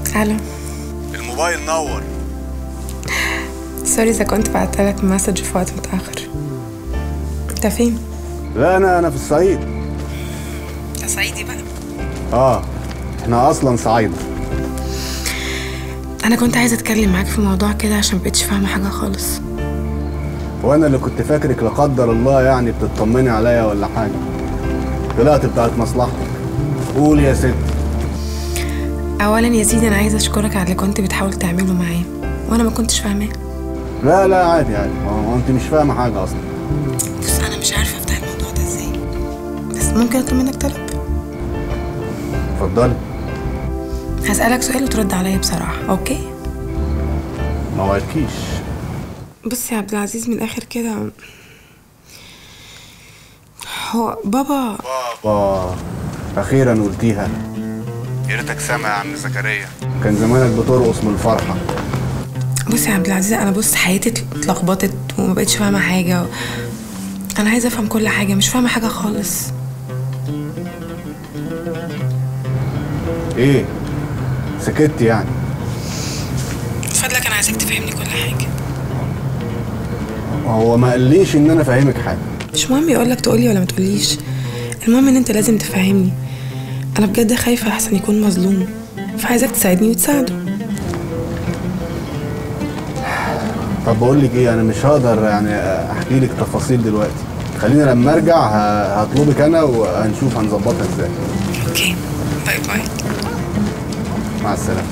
الو الموبايل نور سوري اذا كنت بعتلك مسج في وقت متاخر انت فين لا انا انا في الصعيد انت صعيدي بقى اه احنا اصلا صعيدة انا كنت عايزه اتكلم معاك في موضوع كده عشان مبقتش فاهمه حاجه خالص وانا اللي كنت فاكرك لا قدر الله يعني بتطمني عليا ولا حاجة طلعت بتاعت مصلحتك قول يا ست اولا يا سيدي انا عايزه اشكرك على اللي كنت بتحاول تعمله معايا وانا ما كنتش فاهماه لا لا عادي عادي ما هو انت مش فاهمة حاجة اصلا بص انا مش عارفه افتح الموضوع ده ازاي بس ممكن اطلب منك طلب اتفضلي هسالك سؤال وترد عليا بصراحه اوكي ما وعدكيش بص يا عبد العزيز من الاخر كده هو بابا بابا اخيرا قلتيها يا ريتك سامع يا عم زكريا كان زمانك بترقص من الفرحة بص يا عبد العزيز انا بص حياتي اتلخبطت وما بقتش فاهمه حاجه انا عايزه افهم كل حاجه مش فاهمه حاجه خالص ايه سكت يعني من فضلك انا عايزاك تفهمني كل حاجه هو ما قاليش ان انا فاهمك حاجة مش مهم يقولك تقولي ولا ما تقوليش المهم ان انت لازم تفهمني انا بجد خايفه احسن يكون مظلوم فعايزاك تساعدني وتساعده طب بقول لك ايه انا مش هقدر يعني احكي لك تفاصيل دلوقتي خلينا لما ارجع ه- هطلبك انا وهنشوف هنظبطها ازاي اوكي باي باي مع السلامه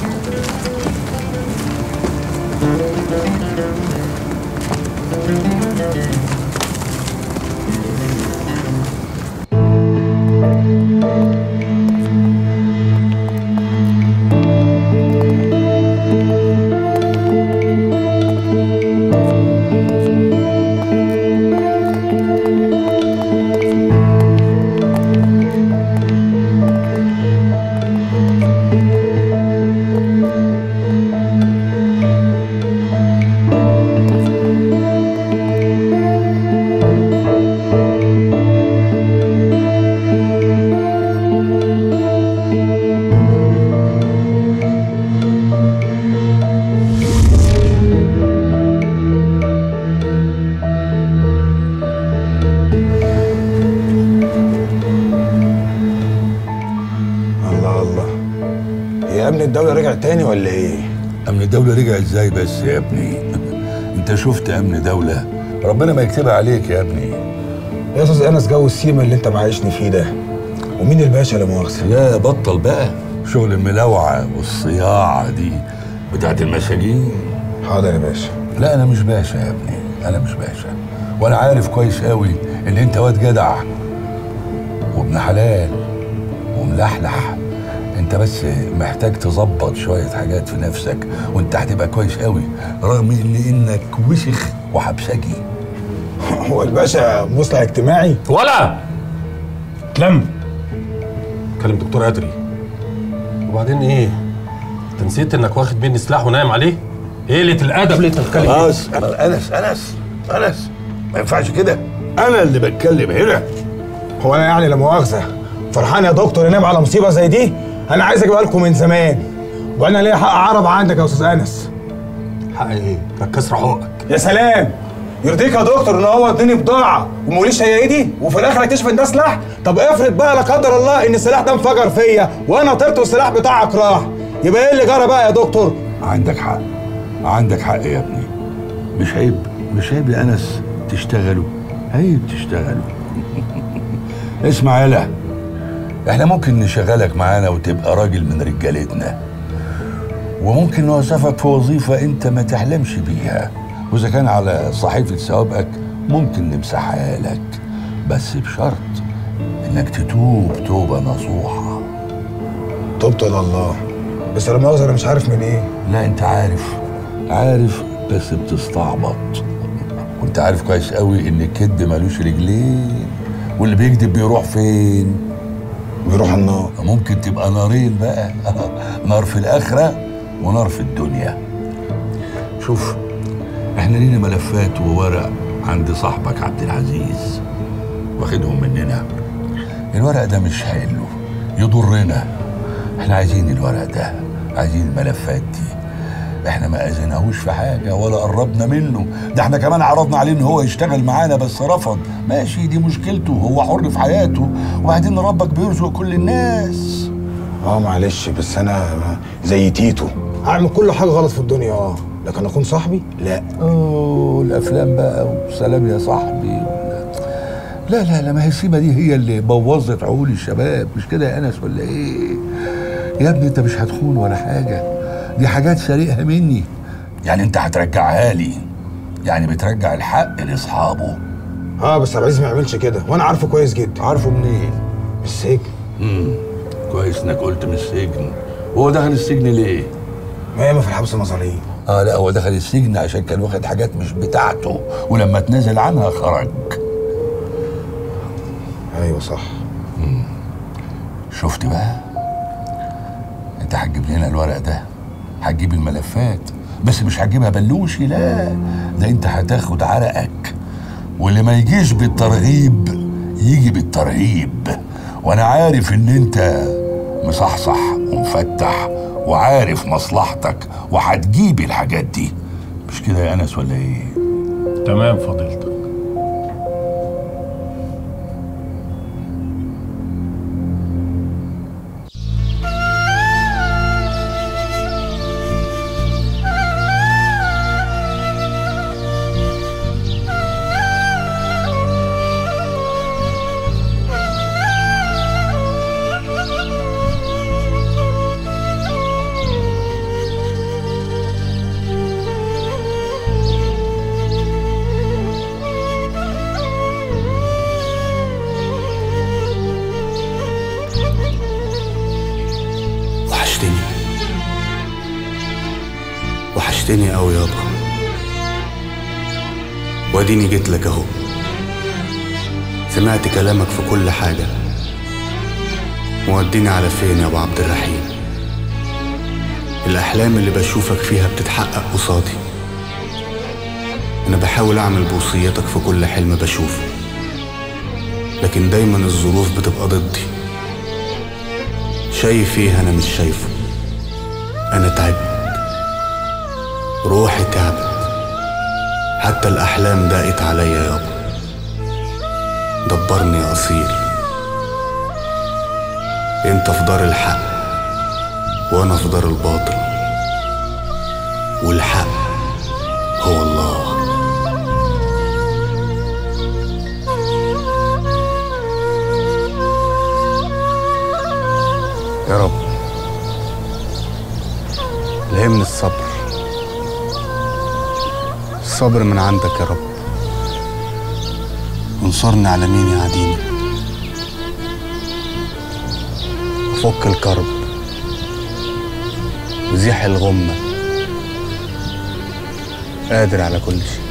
الله الله هي امن الدوله رجع تاني ولا ايه امن الدوله رجع ازاي بس يا ابني انت شفت امن دوله ربنا ما يكتبها عليك يا ابني يا استاذ انس جو السيما اللي انت معايشني فيه ده ومين الباشا لا مؤاخذه لا بطل بقى شغل الملاوعه والصياعه دي بتاعت المساجين حاضر يا باشا لا انا مش باشا يا ابني انا مش باشا وانا عارف كويس قوي ان انت واد جدع وابن حلال وملحلح انت بس محتاج تظبط شويه حاجات في نفسك وانت هتبقى كويس قوي رغم ان انك وسخ وحبسجي هو الباشا مصلح اجتماعي ولا اتلم كلم دكتور ادري وبعدين ايه انت نسيت انك واخد مني سلاح ونايم عليه ايه قله الادب اللي انت بتتكلم فيه؟ خلاص انس انس انس ما ينفعش كده انا اللي بتكلم هنا هو انا يعني لا مؤاخذه فرحان يا دكتور ينام على مصيبه زي دي انا عايز اجيبها لكم من زمان وانا ليا حق عرب عندك يا استاذ انس حق ايه؟ انك كسر حقك يا سلام يرضيك يا دكتور ان هو اداني بضاعه وما يقوليش هي ايه دي وفي الاخر اكتشف ان ده سلاح طب افرض بقى لا قدر الله ان السلاح ده انفجر فيا وانا طرت والسلاح بتاعك راح يبقى ايه اللي جرى بقى يا دكتور عندك حق عندك حق يا ابني مش عيب مش عيب يا انس تشتغلوا عيب تشتغلوا اسمع يلا احنا ممكن نشغلك معانا وتبقى راجل من رجالتنا وممكن نوظفك في وظيفة انت ما تحلمش بيها واذا كان على صحيفة سوابقك ممكن نمسحها لك بس بشرط انك تتوب توبة نصوحة تبت الى الله بس لا مؤاخذه انا مش عارف من ايه لا انت عارف عارف بس بتستعبط وانت عارف كويس قوي ان الكذب ملوش رجلين واللي بيكذب بيروح فين بيروح النار ممكن تبقى نارين بقى نار في الاخره ونار في الدنيا شوف احنا لينا ملفات وورق عند صاحبك عبد العزيز واخدهم مننا الورق ده مش حلو يضرنا احنا عايزين الورق ده عايزين الملفات دي احنا ما اذيناهوش في حاجه ولا قربنا منه ده احنا كمان عرضنا عليه ان هو يشتغل معانا بس رفض ماشي دي مشكلته هو حر في حياته وبعدين ربك بيرزق كل الناس اه معلش بس انا زي تيتو هعمل كل حاجه غلط في الدنيا اه لكن اكون صاحبي لا اوه الافلام بقى وسلام يا صاحبي لا لا لا ما هي سيما دي هي اللي بوظت عقول الشباب مش كده يا انس ولا ايه يا ابني انت مش هتخون ولا حاجه دي حاجات سارقها مني يعني انت هترجعها لي يعني بترجع الحق لاصحابه اه بس عبد العزيز ما يعملش كده وانا عارفه كويس جدا عارفه منين من السجن امم كويس انك قلت من السجن هو دخل السجن ليه ما ياما في الحبس مظاليم اه لا هو دخل السجن عشان كان واخد حاجات مش بتاعته ولما اتنازل عنها خرج ايوه صح شفت بقى انت هتجيب لنا الورق ده هتجيب الملفات بس مش هتجيبها بلوشي لا ده انت هتاخد عرقك واللي ما يجيش بالترغيب يجي بالترهيب وانا عارف ان انت مصحصح ومفتح وعارف مصلحتك وهتجيب الحاجات دي مش كده يا انس ولا ايه تمام فضيلتك وحشتني وحشتني قوي يابا واديني جيت لك اهو سمعت كلامك في كل حاجة موديني على فين يا ابو عبد الرحيم الأحلام اللي بشوفك فيها بتتحقق قصادي أنا بحاول أعمل بوصيتك في كل حلم بشوفه لكن دايما الظروف بتبقى ضدي شايف ايه انا مش شايفه انا تعبت روحي تعبت حتى الاحلام ضاقت عليا يابا دبرني يا اصيل انت في دار الحق وانا في دار الباطل والحق هو الله يا رب الهمني الصبر الصبر من عندك يا رب وانصرني على مين يعاديني فك الكرب وزيح الغمة قادر على كل شيء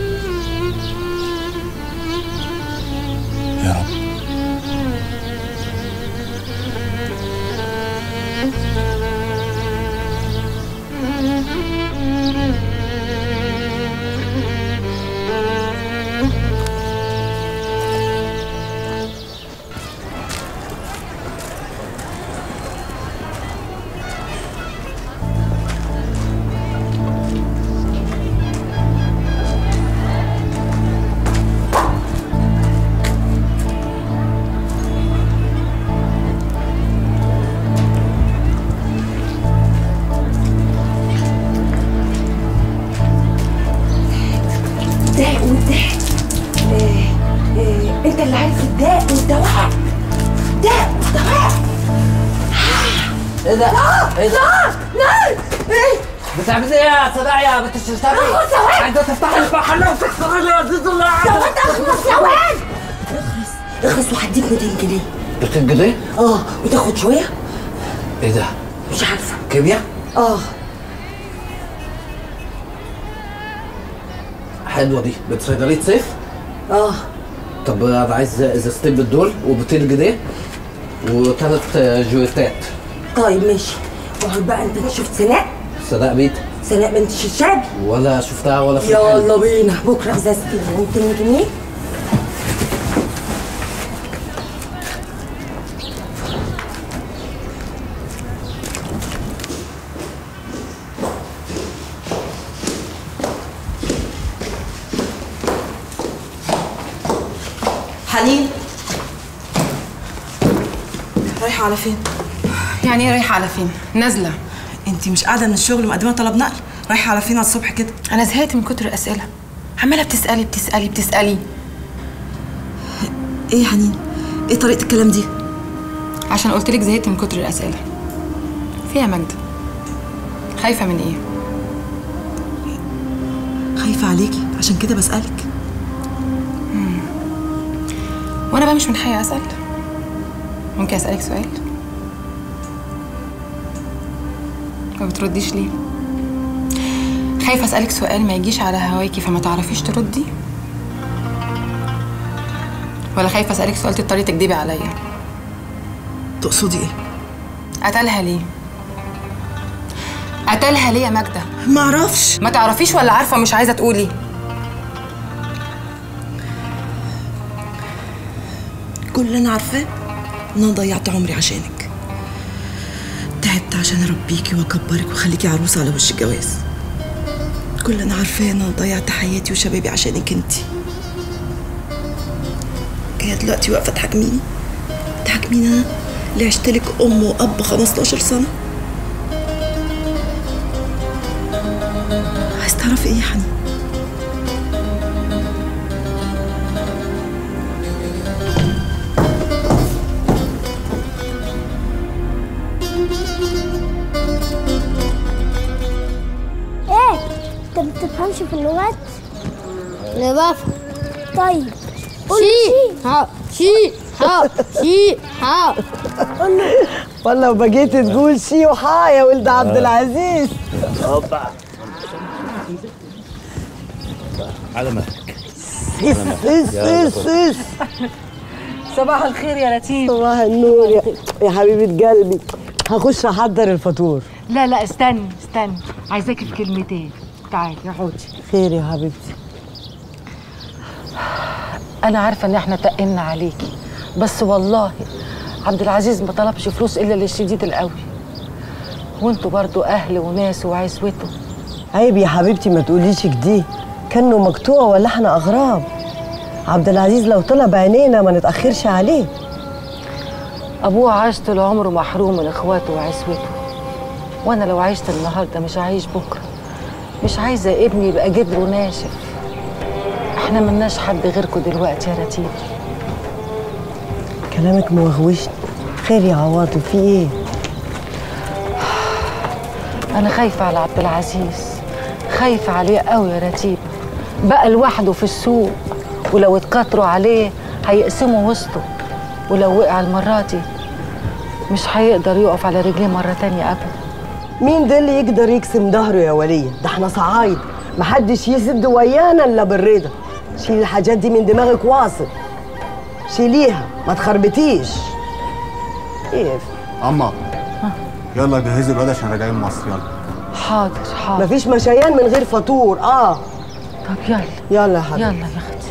يا رب الداء والداء إيه إيه انت اللي عارف الداء والدواء داء والدواء ايه ده؟ ايه ده؟ نار ايه بتعملي ايه يا صداع يا بنت الشرشابي؟ أهو ثواني. عايزة تفتحي المحل وتكسري لي عزيز الله ثواني اخلص ثواني اخلص اخلص وهديك 200 جنيه 200 جنيه؟ اه وتاخد شويه ايه ده؟ مش عارفه كيمياء؟ اه حلوة دي بنت صيدلية سيف؟ اه طب انا عايز ازازتين بالدول و200 جنيه وثلاث جويتات طيب ماشي اقعد بقى انت شفت سناء صدق بيت سناء بنت الشرشابي ولا شفتها ولا في الحلم. يلا بينا بكره ازازتي ب 200 جنيه رايحه على فين يعني ايه رايحه على فين نازله انت مش قاعده من الشغل مقدمه طلب نقل رايحه على فين على الصبح كده انا زهقت من كتر الاسئله عماله بتسالي بتسالي بتسالي ايه يا حنين ايه طريقه الكلام دي عشان قلت لك زهقت من كتر الاسئله فيها يا ماجده خايفه من ايه خايفه عليكي عشان كده بسالك وانا بقى مش من حقي اسال ممكن اسالك سؤال ما بترديش ليه خايفه اسالك سؤال ما يجيش على هواكي فما تعرفيش تردي ولا خايفه اسالك سؤال تضطري تكدبي عليا تقصدي ايه قتلها ليه قتلها ليه يا ماجده ما اعرفش ما تعرفيش ولا عارفه مش عايزه تقولي كل اللي انا عارفاه ان انا ضيعت عمري عشانك تعبت عشان اربيكي واكبرك واخليكي عروسه على وش الجواز كل اللي انا عارفاه ان انا ضيعت حياتي وشبابي عشانك انتي جايه دلوقتي واقفه تحاكميني تحاكميني انا اللي عشت لك ام واب 15 سنه عايز تعرفي ايه يا حنين ايه انت ما بتفهمش في اللغات لا بفهم طيب قول شي ها شي ها شي ها قول له والله وبقيت تقول شي وحا يا ولد عبد العزيز على مهلك اس اس اس اس صباح الخير يا لطيف صباح النور يا, يا حبيبة قلبي هخش احضر الفطور لا لا استني استني عايزاكي في كلمتين تعالي اقعدي خير يا حبيبتي انا عارفه ان احنا تقلنا عليكي بس والله عبد العزيز ما طلبش فلوس الا للشديد القوي وانتوا برضو اهل وناس وعزوته عيب يا حبيبتي ما تقوليش كده كانه مقطوع ولا احنا اغراب عبد العزيز لو طلع بعينينا ما نتاخرش عليه ابوه عاش طول عمره محروم من اخواته وعزوته وانا لو عشت النهارده مش هعيش بكره مش عايزه ابني يبقى جدره ناشف احنا ملناش حد غيركم دلوقتي يا رتيب كلامك موغوشني خير يا عواطف في ايه انا خايفه على عبد العزيز خايفه عليه قوي يا رتيب بقى لوحده في السوق ولو اتكتروا عليه هيقسموا وسطه ولو وقع المره دي مش هيقدر يقف على رجليه مره تانية ابدا مين ده اللي يقدر يقسم ظهره يا ولية ده احنا صعايد محدش يسد ويانا الا بالرضا شيل الحاجات دي من دماغك واصل شيليها ما تخربتيش ايه اما يلا جهزي الواد عشان راجعين مصر يلا حاضر حاضر مفيش مشيان من غير فطور اه طب يلا يلا يا حبيبي يلا يا اختي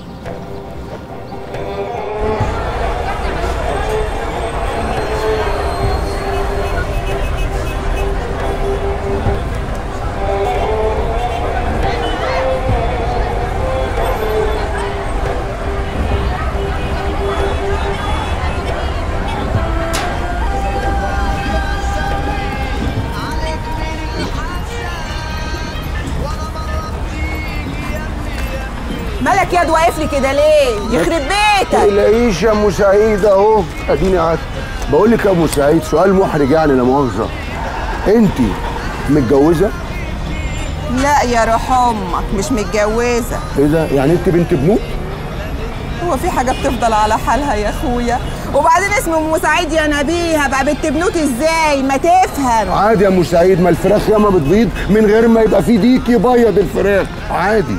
مالك ياد واقف لي كده ليه؟ يخرب بيتك تلاقيش يا ام سعيد اهو اديني قعدت بقول لك يا ام سعيد سؤال محرج يعني لا مؤاخذه انت متجوزه لا يا روح امك مش متجوزه ايه ده يعني انت بنت بنوت هو في حاجه بتفضل على حالها يا اخويا وبعدين اسم ام سعيد يا نبيها بقى بنت بنوت ازاي ما تفهم عادي يا ام سعيد ما الفراخ ياما بتبيض من غير ما يبقى في ديك يبيض الفراخ عادي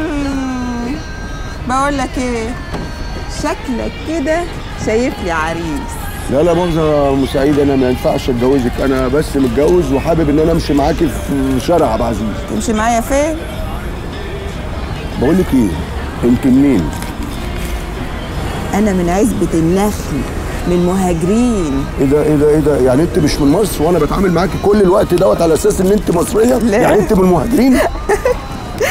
بقول لك ايه شكلك كده شايف لي عريس لا لا مؤاخذه يا ام سعيد انا ما ينفعش اتجوزك انا بس متجوز وحابب ان انا امشي معاكي في شارع عبد العزيز تمشي معايا فين بقول لك ايه انت منين انا من عزبه النخل من مهاجرين ايه ده ايه ده ايه ده يعني انت مش من مصر وانا بتعامل معاكي كل الوقت دوت على اساس ان انت مصريه لا. يعني انت من المهاجرين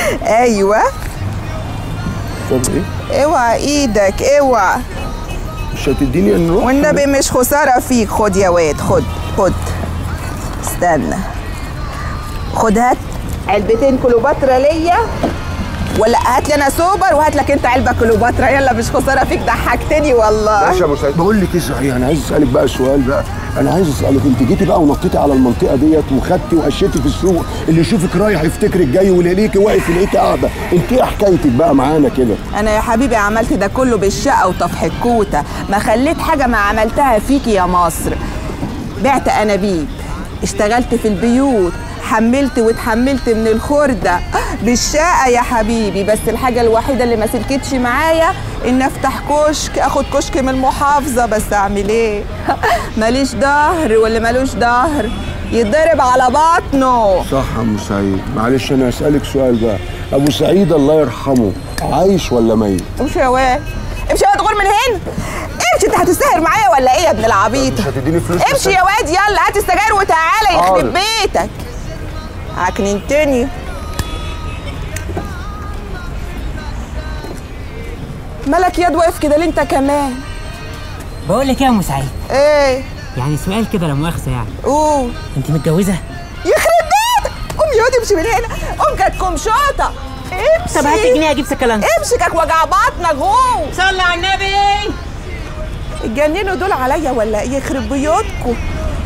ايوه طب ايه اوعى ايدك اوعى مش هتديني النروح والنبي مش خسارة فيك خد يا واد خد خد استنى خد هات علبتين كليوباترا ليا ولا هات لي انا سوبر وهات لك انت علبه كليوباترا يلا مش خساره فيك ضحكتني والله ماشي يا ابو سعيد بقول لك ايه صحيح انا عايز اسالك بقى سؤال بقى انا عايز اسالك انت جيتي بقى ونطيتي على المنطقه ديت وخدتي وقشيتي في السوق اللي يشوفك رايح يفتكرك جاي ويلاقيكي واقف يلاقيكي قاعده انت ايه حكايتك بقى معانا كده انا يا حبيبي عملت ده كله بالشقه وطفح الكوته ما خليت حاجه ما عملتها فيك يا مصر بعت انابيب اشتغلت في البيوت حملت واتحملت من الخردة بالشقة يا حبيبي بس الحاجة الوحيدة اللي ما سلكتش معايا ان افتح كشك اخد كشك من المحافظة بس اعمل ايه ماليش ظهر واللي مالوش ظهر يتضرب على بطنه صح يا ابو سعيد معلش انا هسالك سؤال بقى ابو سعيد الله يرحمه عايش ولا ميت امشي يا واد امشي يا واد غور من هنا امشي انت هتسهر معايا ولا ايه يا ابن العبيط مش هتديني فلوس امشي يا واد يلا هات السجاير وتعالى حاضر. يخرب بيتك عكننتني مالك ياد واقف كده ليه انت كمان بقول لك ايه يا ام سعيد ايه يعني سؤال كده لا مؤاخذه يعني قول انت متجوزه يخرب بيتك قوم يا واد امشي من هنا قوم كانت كمشوطه امشي طب هاتي جنيه اجيب سكلانس امشي كاك وجع بطنك هو صلي على النبي اتجننوا دول عليا ولا ايه يخرب بيوتكم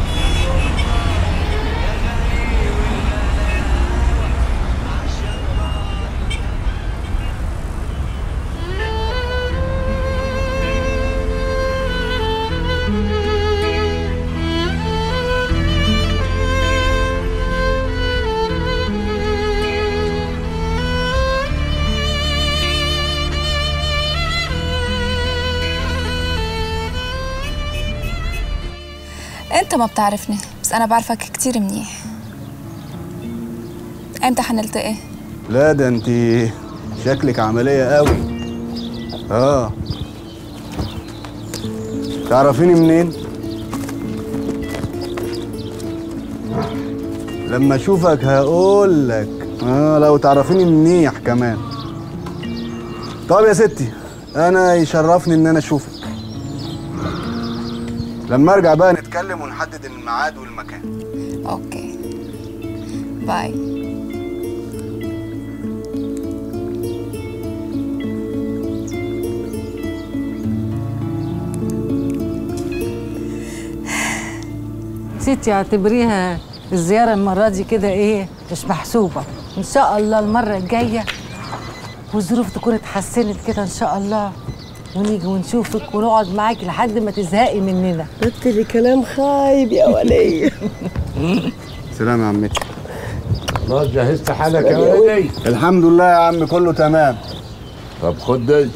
انت ما بتعرفني بس انا بعرفك كتير منيح امتى حنلتقي لا ده انت شكلك عملية قوي اه تعرفيني منين لما اشوفك هقول لك اه لو تعرفيني منيح كمان طب يا ستي انا يشرفني ان انا اشوفك لما ارجع بقى نتكلم ونحدد الميعاد والمكان اوكي باي ستي اعتبريها الزيارة المرة دي كده ايه مش محسوبة ان شاء الله المرة الجاية والظروف تكون اتحسنت كده ان شاء الله ونيجي ونشوفك ونقعد معاكي لحد ما تزهقي مننا قلت لي كلام خايب يا ولية سلام يا عمتي خلاص جهزت حالك يا ولدي الحمد لله يا عم كله تمام طب خد دي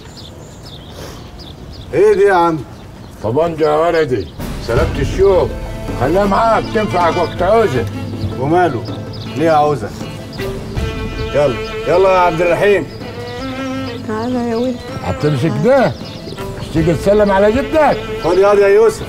ايه دي يا عم طبنجة يا ولدي سلامة الشوق خليها معاك تنفعك وقت عوزة وماله ليه عاوزة يلا يلا يا عبد الرحيم تعالى يا ولد هتمسك ده مش تيجي تسلم على جدك خد ياض يا يوسف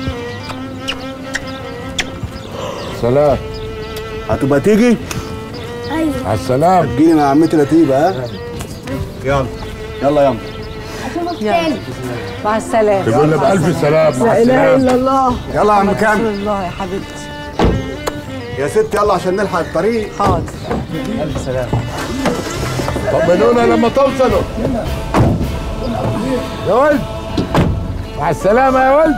سلام هتبقى تيجي ايوه على السلامة تجيلي مع عمتي لطيفة ها يلا يلا يلا يلا مع السلامة تقول لي بألف سلام مع لا اله السلامة الا الله يلا يا عم رسول كامل الله يا حبيبتي يا ست يلا عشان نلحق الطريق حاضر الف سلام طمنونا لما توصلوا يا ولد مع السلامة يا ولد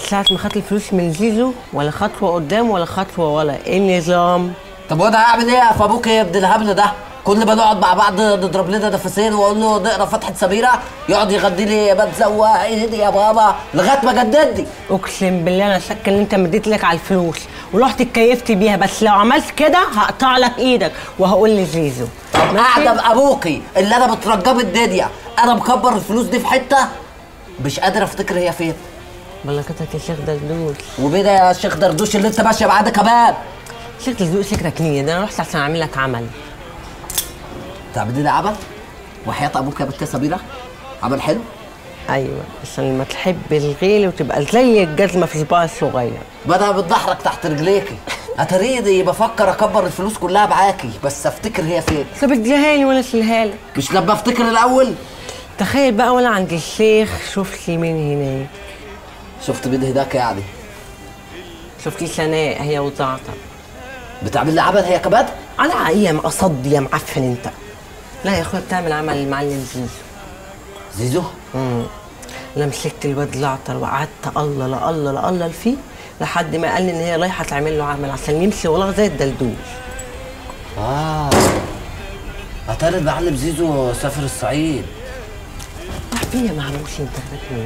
ساعة ما خدت الفلوس من زيزو ولا خطوة قدام ولا خطوة ورا ايه النظام؟ طب وانا هعمل ايه في ابوك يا ابن الهبل ده كل ما نقعد مع بعض نضرب لنا نفسين واقول له نقرا فتحه سميره يقعد يغني لي يا بتزوق ايدي يا بابا لغايه ما جددني اقسم بالله انا شاك ان انت مديت لك على الفلوس ورحت اتكيفت بيها بس لو عملت كده هقطع لك ايدك وهقول لزيزو طب قاعده بابوكي اللي انا بترجاه من الدنيا انا مكبر الفلوس دي في حته مش قادر افتكر هي فين بلكتك يا شيخ دردوش وبيه ده يا شيخ دردوش اللي انت ماشيه معاه ده كمان شيخ دردوش فكرك نية ده انا رحت عشان اعمل لك عمل تعملي لي عمل وحياه ابوك يا بنت سميره عمل حلو ايوه عشان لما تحب الغيل وتبقى زي الجزمه في صباعي الصغير بدأ بتضحرك تحت رجليكي اتريدي بفكر اكبر الفلوس كلها معاكي بس افتكر هي فين طب اديها لي وانا اشيلها لك مش لما افتكر الاول تخيل بقى وانا عند الشيخ شفت لي مين هناك شفت مين هناك يعني شفت لي سناء هي وزعتر بتعمل لي عمل هي كمان انا ايه يا مقصد يا معفن انت لا يا اخويا بتعمل عمل المعلم زيزو زيزو امم انا مسكت الواد زعتر وقعدت الله لا الله لا الله فيه لحد ما قال لي ان هي رايحه تعمل له عمل عشان يمشي والله زي الدلدول اه اتاري المعلم زيزو سافر الصعيد راح فين يا معموش انت فاكر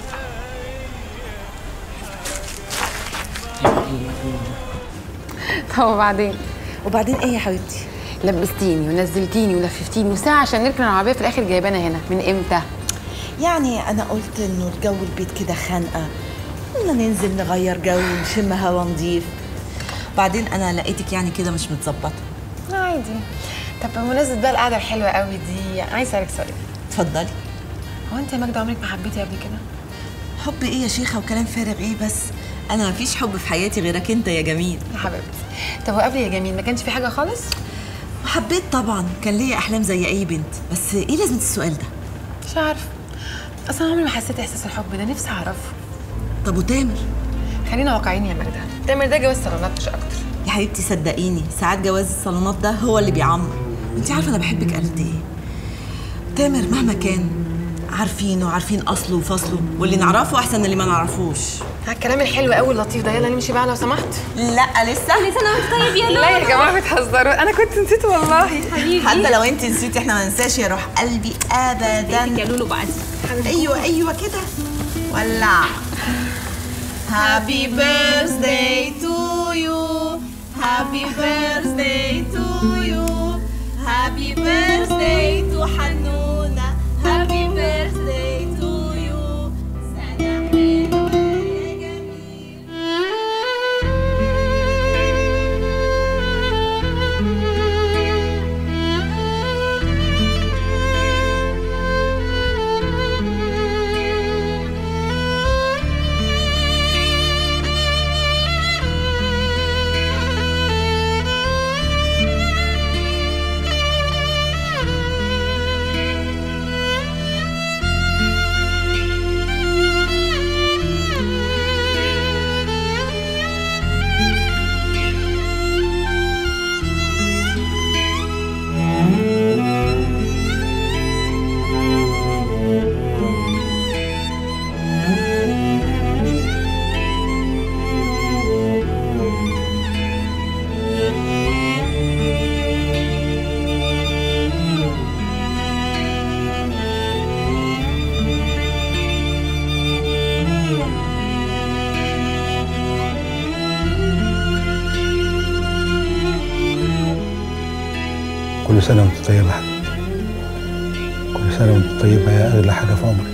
طب وبعدين وبعدين ايه يا حبيبتي لبستيني ونزلتيني ولففتيني وساعه عشان نركن العربيه في الاخر جايبانا هنا من امتى يعني انا قلت انه الجو البيت كده خانقه قلنا ننزل نغير جو ونشم هوا نضيف بعدين انا لقيتك يعني كده مش متظبطه عادي طب بمناسبه بقى القعده الحلوه قوي دي عايز اسالك سؤال اتفضلي هو انت يا ماجده عمرك ما حبيتي قبل كده حب ايه يا شيخه وكلام فارغ ايه بس انا مفيش حب في حياتي غيرك انت يا جميل يا حبيبتي طب وقبل يا جميل ما كانش في حاجه خالص حبيت طبعا كان ليا احلام زي اي بنت بس ايه لازمه السؤال ده مش عارفه اصلا عمري ما حسيت احساس الحب ده نفسي اعرفه طب وتامر خلينا واقعيين يا ماجده تامر ده جواز صالونات مش اكتر يا حبيبتي صدقيني ساعات جواز الصالونات ده هو اللي بيعمر انت عارفه انا بحبك قد ايه تامر مهما كان عارفينه وعارفين اصله وفصله واللي نعرفه احسن من اللي ما نعرفوش على الكلام الحلو قوي اللطيف ده يلا نمشي بقى لو سمحت لا لسه كل سنه وانت طيب يا لا يا جماعه بتهزروا انا كنت نسيت والله حبيبي حتى لو انت نسيتي احنا ما ننساش يا روح قلبي ابدا يا لولو بعدي ايوه ايوه كده ولع Happy birthday to you Happy birthday to you Happy birthday to حنونة Happy birthday to you سنة حلوة يا جميل كل سنة وانت طيبة يا حبيبتي كل سنة وانت طيبة يا أغلى حاجة في عمري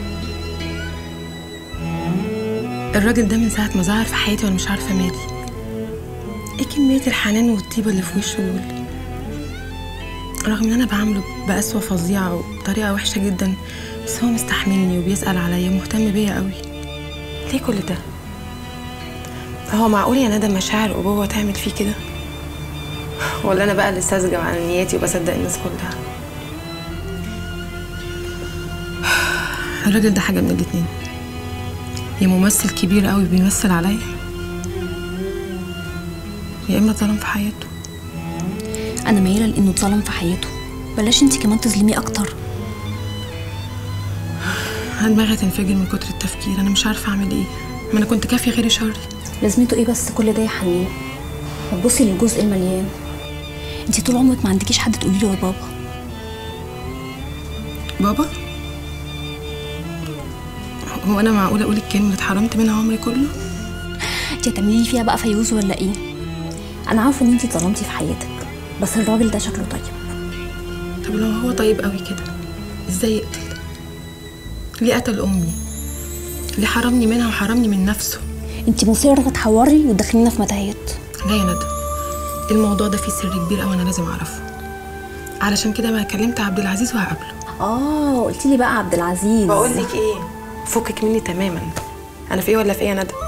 الراجل ده من ساعة ما ظهر في حياتي وأنا مش عارفة مالي إيه كمية الحنان والطيبة اللي في وشه دول رغم إن أنا بعامله بقسوة فظيعة وبطريقة وحشة جدا بس هو مستحملني وبيسأل عليا ومهتم بيا قوي ليه كل ده؟ هو معقول يا ندى مشاعر أبوة تعمل فيه كده؟ ولا أنا بقى اللي ساذجة على نياتي وبصدق الناس كلها؟ الراجل ده حاجة من الاتنين يا ممثل كبير قوي بيمثل عليا يا اما ظلم في حياته انا مايله لانه اتظلم في حياته بلاش انت كمان تظلميه اكتر انا دماغي تنفجر من كتر التفكير انا مش عارفه اعمل ايه ما انا كنت كافيه غيري شري لازمته ايه بس كل ده يا حنين ما تبصي للجزء المليان انتي طول عمرك ما عندكيش حد تقولي له يا بابا بابا هو انا معقوله اقول الكلمه اللي اتحرمت منها عمري كله انتي هتعملي لي فيها بقى فيوز ولا ايه انا عارفه ان انتي اتظلمتي في حياتك بس الراجل ده شكله طيب طب لو هو طيب قوي كده ازاي يقتل ليه قتل امي ليه حرمني منها وحرمني من نفسه انتي مصره تحوري وتدخلينا في متاهات لا يا ندى الموضوع ده فيه سر كبير قوي انا لازم اعرفه علشان كده ما كلمت عبد العزيز وهقابله اه قلتي لي بقى عبد العزيز بقول لك ايه فكك مني تماما انا في ايه ولا في ايه يا ندى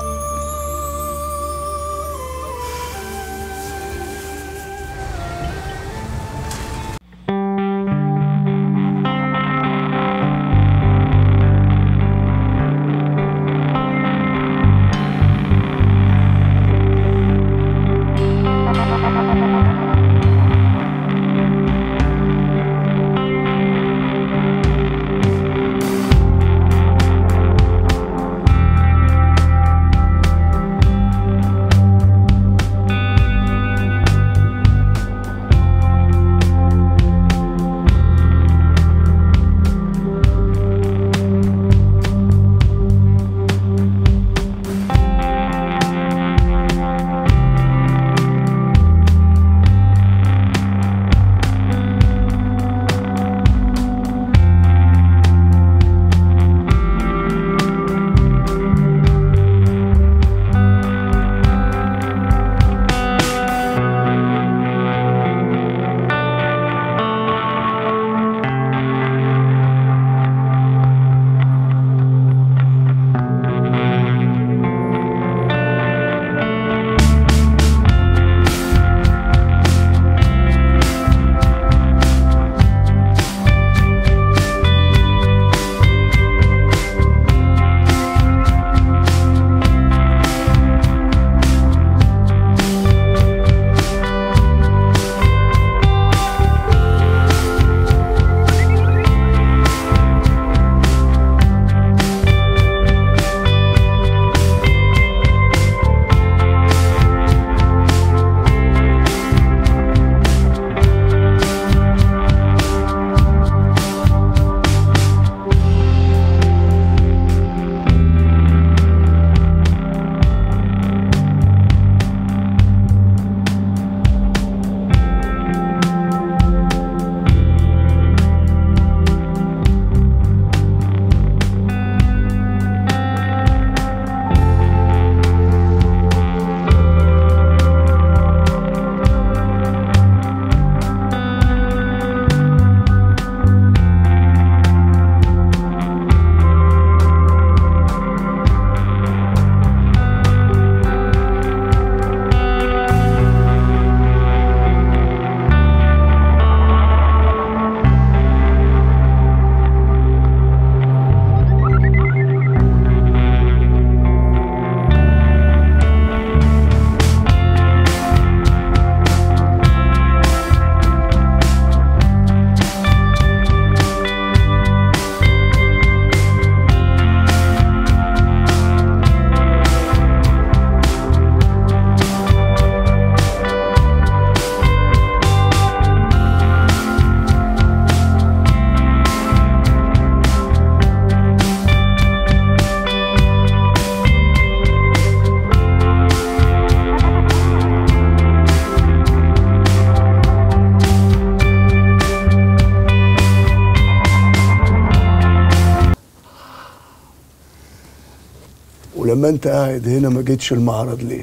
ولما انت قاعد هنا ما جيتش المعرض ليه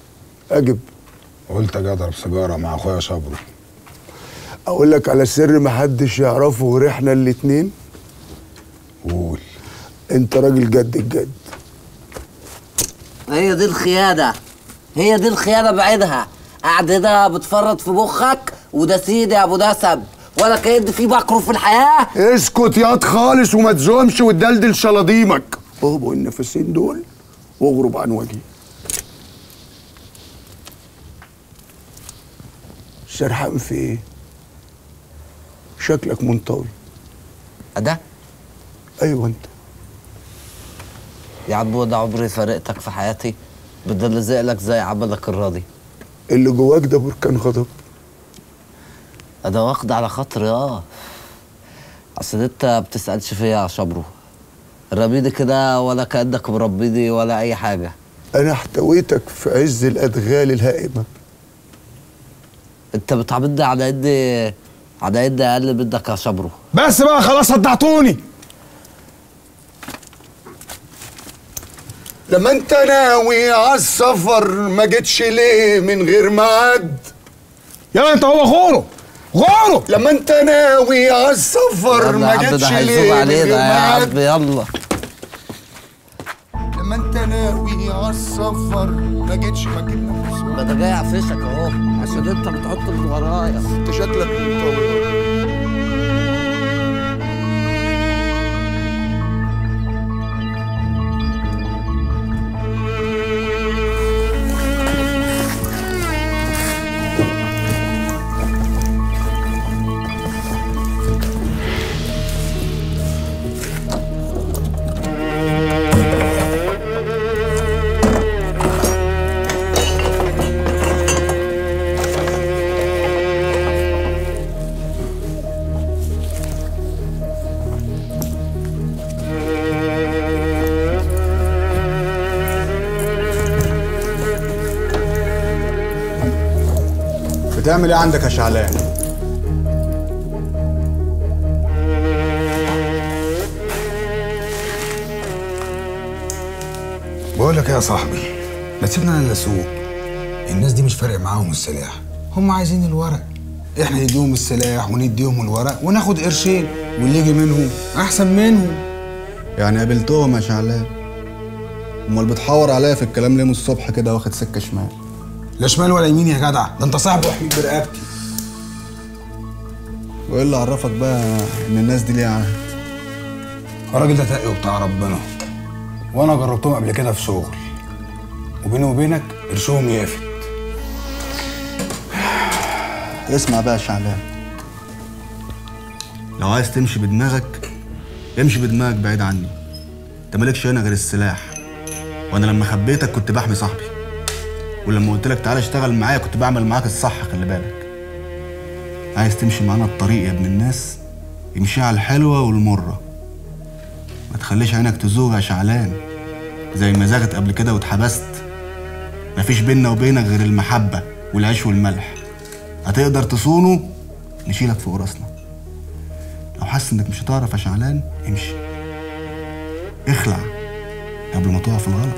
اجب قلت اجي اضرب سيجاره مع اخويا صبري اقول لك على سر محدش يعرفه غير احنا الاتنين قول انت راجل جد الجد هي دي الخيادة هي دي الخيانة بعيدها قاعد هنا بتفرط في مخك وده سيدي يا ابو دسم ولا كيد في بكره في الحياة اسكت ياض خالص وما تزومش وتدلدل شلاضيمك اهبوا النفسين دول واغرب عن وجهي سرحان في ايه شكلك منطوي ده ايوه انت يا عبود ده عمري فارقتك في حياتي بدي لزق لك زي عملك الراضي اللي جواك ده بركان غضب ده واخد على خاطري اه اصل انت بتسألش فيا يا شبرو رميني كده ولا كأنك مربيني ولا أي حاجة انا احتويتك في عز الادغال الهائمه انت بتعاملني على اني على اني اقل منك يا شبرو بس بقى خلاص صدعتوني لما انت ناوي على السفر ما جيتش ليه من غير ميعاد يلا انت هو غورو غورو لما انت ناوي على السفر يلا يا ما عم ده جيتش هيزوغ ليه من علينا غير يا ميعاد عم يلا لما انت ناوي على السفر ما جيتش ما جينا ما ده جاي عفشك اهو عشان انت بتحط من ورايا انت شكلك مطول بتعمل ايه عندك يا شعلان؟ بقول لك إيه يا صاحبي ما تسيبنا انا اللي اسوق الناس دي مش فارق معاهم السلاح هم عايزين الورق احنا نديهم السلاح ونديهم الورق وناخد قرشين واللي يجي منهم احسن منهم يعني قابلتهم يا شعلان امال بتحور عليا في الكلام ليه من الصبح كده واخد سكه شمال لا شمال ولا يمين يا جدع ده انت صاحبي وحبيب برقبتي وايه اللي عرفك بقى ان الناس دي ليها عهد الراجل ده تقي وبتاع ربنا وانا جربتهم قبل كده في شغل وبيني وبينك قرشهم يافت اسمع بقى يا شعلان لو عايز تمشي بدماغك امشي بدماغك بعيد عني انت مالكش هنا غير السلاح وانا لما خبيتك كنت بحمي صاحبي ولما قلت لك تعالى اشتغل معايا كنت بعمل معاك الصح خلي بالك عايز تمشي معانا الطريق يا ابن الناس امشي على الحلوه والمره ما تخليش عينك تزوغ يا شعلان زي ما زاغت قبل كده واتحبست مفيش بينا وبينك غير المحبه والعيش والملح هتقدر تصونه نشيلك فوق راسنا لو حاسس انك مش هتعرف يا شعلان امشي اخلع قبل ما تقع في الغلط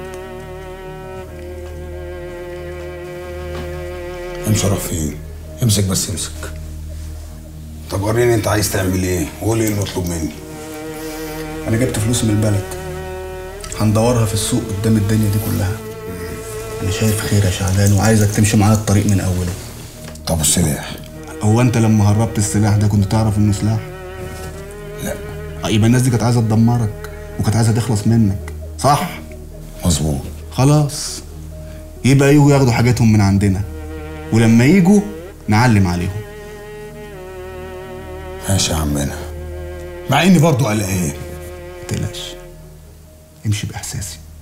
امشي راح فين امسك بس امسك طب وريني انت عايز تعمل ايه وقول ايه المطلوب مني انا جبت فلوس من البلد هندورها في السوق قدام الدنيا دي كلها انا شايف خير يا شعلان وعايزك تمشي معايا الطريق من اوله طب السلاح هو انت لما هربت السلاح ده كنت تعرف انه سلاح لا يبقى الناس دي كانت عايزه تدمرك وكانت عايزه تخلص منك صح مظبوط خلاص يبقى يجوا ياخدوا حاجاتهم من عندنا ولما يجوا نعلم عليهم ماشي يا عمنا مع اني برضو قلقان ما تقلقش امشي باحساسي